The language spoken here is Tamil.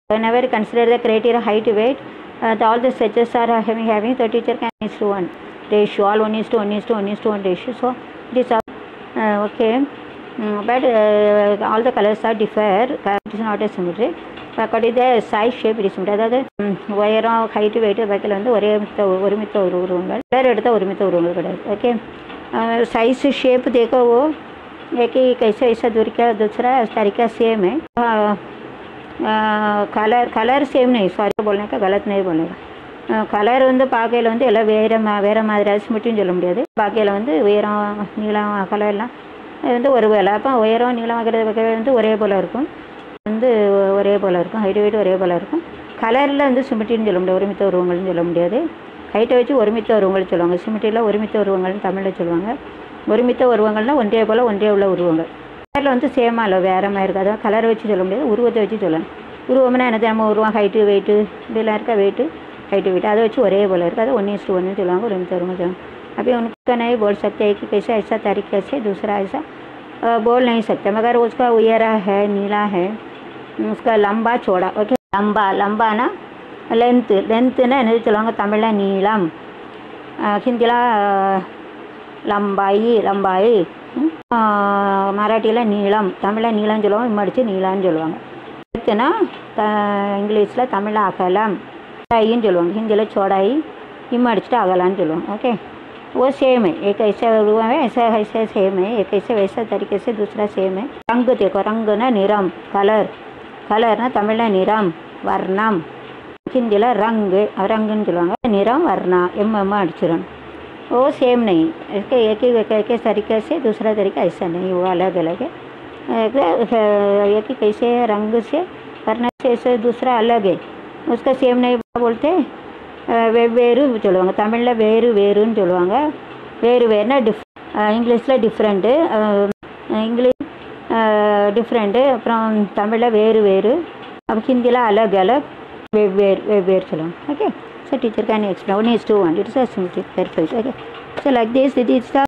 whenever you consider the criteria height weight uh, the, all the stretches are having having the teacher can is to one ratio all one is to one is to one is to one ratio so it is all uh, okay Mm, but uh, all the colors are differ it is not a symmetry according to the size shape it is symmetry அதாவது ம், உயரம் ஹைட்டு வெயிட்டு பக்கில் வந்து ஒரே மித்த ஒருமித்த ஒரு உருவங்கள் கலர் எடுத்தால் ஒருமித்த உருவங்கள் கிடையாது ஓகே साइज शेप देखो वो एक ही कैसे ऐसा दूर का दूसरा तरीका सेम है கலர் கலர் சேம் नहीं சாரி बोलने का गलत नहीं बोलने का கலர் வந்து பார்க்கையில் வந்து எல்லாம் வேறு மா வேறு மாதிரி அசிமெட்ரின்னு சொல்ல முடியாது பார்க்கையில் வந்து உயரம் நீளம் கலர்லாம் இது வந்து ஒரு வேலை அப்போ உயரம் நீளம் வைக்கிறது வந்து ஒரே போல் இருக்கும் வந்து ஒரே போல் இருக்கும் ஹைட் வெயிட் ஒரே போல் இருக்கும் கலரில் வந்து சிமெட்ரின்னு சொல்ல முடியாது ஒருமித்த உருவங்கள்னு சொல்ல முடியாது ஹைட்டை வச்சு ஒருமித்த உருவங்கள் சொல்லுவாங்க சிமெட்ரியில் ஒருமித்த உருவங்கள்னு தமிழில் சொல்லுவாங்க ஒருமித்த உருவங்கள்னால் ஒன்றே போல் ஒன்றே உள்ள உருவங்கள் கலரில் வந்து சேமாக இல்லை வேறு மாதிரி இருக்காது கலரை வச்சு சொல்ல முடியாது உருவத்தை வச்சு சொல்லணும் உருவம்னா என்னது நம்ம உருவம் ஹைட்டு வெயிட்டு இப்படிலாம் இருக்கா வெயிட்டு ஹைட்டு வெயிட் அதை வச்சு ஒரே போல் இருக்குது அது ஒன் இஸ் ஒன்று சொல்லுவாங்க ஒருமித்த உருவம் சொல்லுவாங்க अभी उनका नहीं बोल सकते कि कैसे ऐसा तरीके से दूसरा ऐसा अ, बोल नहीं सकते मगर उसका उयरा है नीला है उसका लंबा चौड़ा ओके लंबा लंबा ना லென்த்து லென்த்துன்னா என்னது சொல்லுவாங்க தமிழில் நீளம் ஹிந்தியில் லம்பாயி லம்பாயி மராட்டியில் நீளம் தமிழில் நீளம் சொல்லுவாங்க இம்மடிச்சு நீளான்னு சொல்லுவாங்க லென்த்துனா த இங்கிலீஷில் தமிழில் அகலம் சோடாயின்னு சொல்லுவாங்க ஹிந்தியில் சோடாயி இம்மடிச்சுட்டு அகலான்னு சொல்லுவாங்க ஓகே वो सेम है एक ऐसा हुआ है ऐसा ऐसा सेम है एक ऐसे वैसा तरीके से दूसरा सेम है रंग देखो रंग ना निरम कलर कलर ना तमिल में निरम वर्णम ஹிந்தியில் ரங்கு ரங்குன்னு சொல்லுவாங்க நிறம் வர்ணா எம் எம் அடிச்சிடணும் वो सेम नहीं इसके एक ही एक एक तरीके से दूसरा तरीका ऐसा नहीं वो अलग अलग है एक एक ही कैसे रंग से वर्ण से ऐसे दूसरा अलग है उसका सेम नहीं बोलते அஹ் வெவ்வேறு சொல்லுவாங்க தமிழில் வேறு வேறுன்னு சொல்லுவாங்க வேறு வேறுனா டிஃப் இங்கிலீஷில் டிஃப்ரெண்ட்டு இங்கிலீஷ் டிஃப்ரெண்ட்டு அப்புறம் தமிழில் வேறு வேறு அப்போ ஹிந்தியில் அலக் அலக் வெவ்வேறு வெவ்வேறு சொல்லுவாங்க okay so teacher can explain one is to one it's a symmetric perfect okay so like this it is the